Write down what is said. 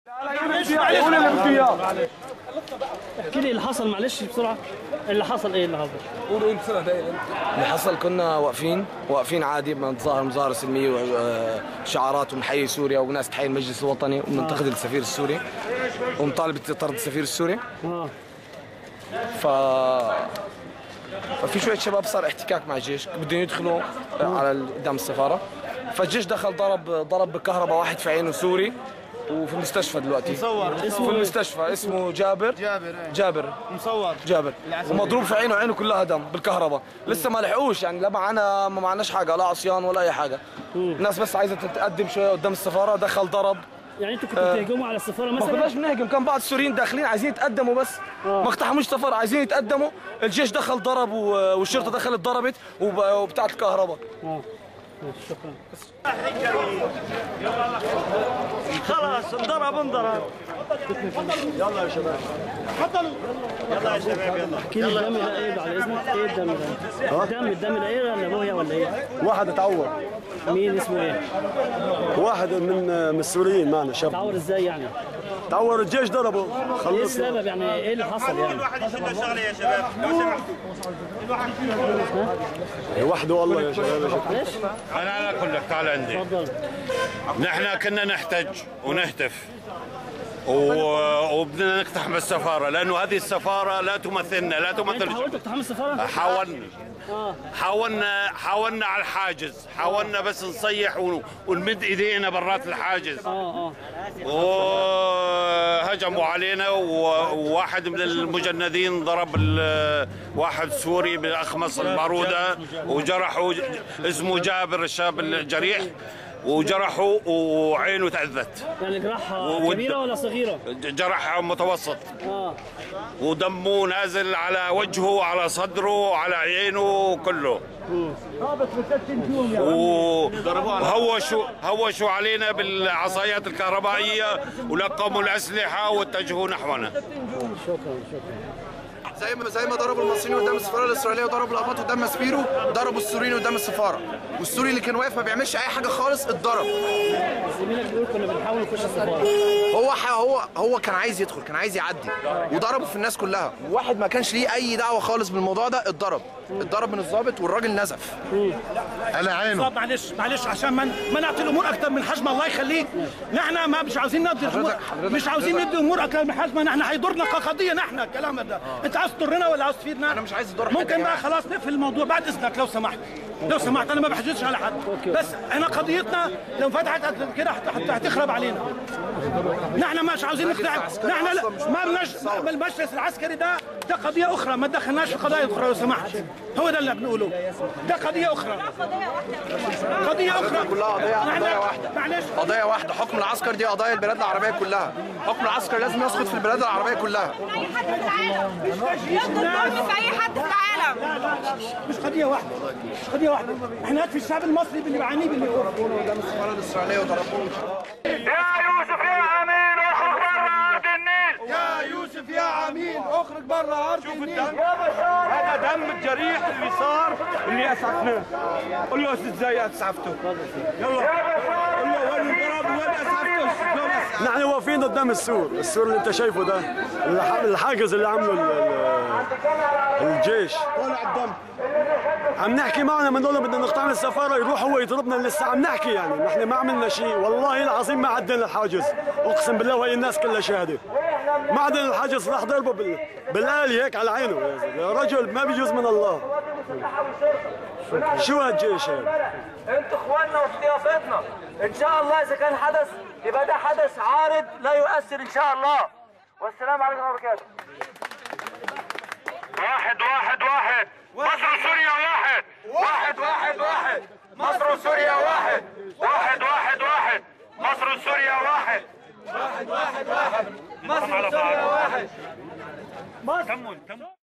احكي لي اللي حصل معلش بسرعه اللي حصل ايه اللي حصل قولوا انت سنه اللي حصل كنا واقفين واقفين عادي بنتظاهر مظاهره سلميه وشعارات ومحيي سوريا وناس تحيي المجلس الوطني وبننتقد السفير السوري ومطالب بطرد السفير السوري اه ف ففي شويه شباب صار احتكاك مع الجيش بدهم يدخلوا على ال- قدام السفاره فالجيش دخل ضرب ضرب بالكهرباء واحد في عينه سوري وفي المستشفى دلوقتي مصور في المستشفى اسمه جابر جابر ايه جابر مصور جابر ومضروب في عينه عينه كلها دم بالكهرباء لسه ما لحقوش يعني لا معنا ما معناش حاجه لا عصيان ولا اي حاجه الناس بس عايزه تتقدم شويه قدام السفاره دخل ضرب يعني انتوا كنتوا بتهجموا على السفاره ما كناش مثلا بنهجم كان بعض السوريين داخلين عايزين يتقدموا بس ما اقتحموش سفر عايزين يتقدموا الجيش دخل ضرب و- والشرطه دخلت ضربت وب- وبتاعت الكهرباء اه ماشي، شكرا خلاص انضرب انضرب احكي لي الدم ده ايه على اذنك ايه الدم ده؟ الدم الدم ده ايه ولا ابويا ولا ايه؟ واحد اتعور مين اسمه ايه؟ واحد من من السوريين معنا شاب تعور ازاي يعني؟ تعور الجيش ضربه ايه خلص السبب يعني ايه اللي حصل يعني؟ وحده والله يا شباب معلش انا اقول لك تعال عندي اتفضل نحن كنا نحتج ونهتف و- وبدنا نقتحم السفاره لانه هذه السفاره لا تمثلنا لا انت تمثل حاولت تقتحم السفاره؟ حاولنا اه حاولنا حاولنا على الحاجز حاولنا بس نصيح ون- ونمد ايدينا برات الحاجز اه اه وهجموا علينا و- وواحد من المجندين ضرب ال- واحد سوري باخمص الباروده وجرحوا ج- اسمه جابر الشاب الجريح وجرحوا وعينه تأذت يعني جراحه و- كبيره ولا صغيره؟ جرح متوسط اه ودمه نازل على وجهه على صدره على عينه كله و- وهوشوا هوشوا علينا بالعصايات الكهربائيه ولقموا الاسلحه واتجهوا نحونا شكرا شكرا زي ما زي ما ضربوا المصريين قدام السفاره الاسرائيليه وضربوا الاباط قدام ماسبيرو ضربوا السوريين قدام السفاره والسوري اللي كان واقف ما بيعملش اي حاجه خالص اتضرب زميلك بيقول كنا بنحاول نخش السفاره هو ح- هو هو كان عايز يدخل كان عايز يعدي وضربوا في الناس كلها واحد ما كانش ليه اي دعوه خالص بالموضوع ده اتضرب اتضرب من الضابط والراجل نزف طب معلش معلش عشان ما ما نعطي الامور اكتر من حجم الله يخليك نحن ما مش عاوزين ندي الامور مش عاوزين ندي الامور اكتر من حجمها نحن هيضرنا كقضيه نحن الكلام ده انت عاوز تضرنا ولا عاوز تفيدنا أنا مش عايز أضر حد يا ممكن بقى جماعة. خلاص نقفل الموضوع بعد اذنك لو سمحت لو سمحت انا ما بحجزش على حد بس احنا قضيتنا لو فتحت كده هت- هت- هتخرب علينا نحن مش عاوزين نقطع نحن لا- ما بنش ما- المجلس العسكري ده ده قضيه اخرى ما تدخلناش في قضايا اخرى لو سمحت هو ده اللي بنقوله ده قضيه اخرى قضيه اخرى كلها قضية- نحن- قضية واحدة. معلش قضيه واحده حكم العسكر دي قضايا البلاد العربيه كلها حكم العسكر لازم يسقط في البلاد العربيه كلها اي حد في العالم يفضل ظلم في اي حد في العالم مش قضيه واحده مش قضيه واحده احنا في الشعب المصري اللي بيعانيه باللي قدام السفاره الاسرائيليه وضربوهم يا يوسف يا امين اخرج برا ارض النيل يا يوسف يا عمين اخرج بره ارض النيل هذا دم الجريح اللي صار اللي اسعفناه قول له ازاي اسعفته يلا قول له وين انضرب وين اسعفته شلون أسعفته؟ نحن واقفين قدام السور السور اللي انت شايفه ده الح- الحاجز اللي عمله ال- ال- الجيش طالع الدم عم نحكي معنا بنقول له بدنا نقتحم السفاره يروح هو يضربنا لسه عم نحكي يعني نحن ما عملنا شيء والله العظيم ما عدينا الحاجز اقسم بالله وهي الناس كلها شاهده ما عدينا الحاجز راح ضربه بال... بالآلي هيك على عينه يا زلمة. يا رجل ما بيجوز من الله شو هالجيش هذا انتوا اخواننا وفي ضيافتنا ان شاء الله اذا كان حدث يبقى ده حدث عارض لا يؤثر ان شاء الله والسلام عليكم ورحمه الله وبركاته واحد واحد واحد مصر وسوريا واحد واحد واحد واحد مصر وسوريا واحد واحد واحد واحد مصر وسوريا واحد مصر وسوريا واحد كمل كمل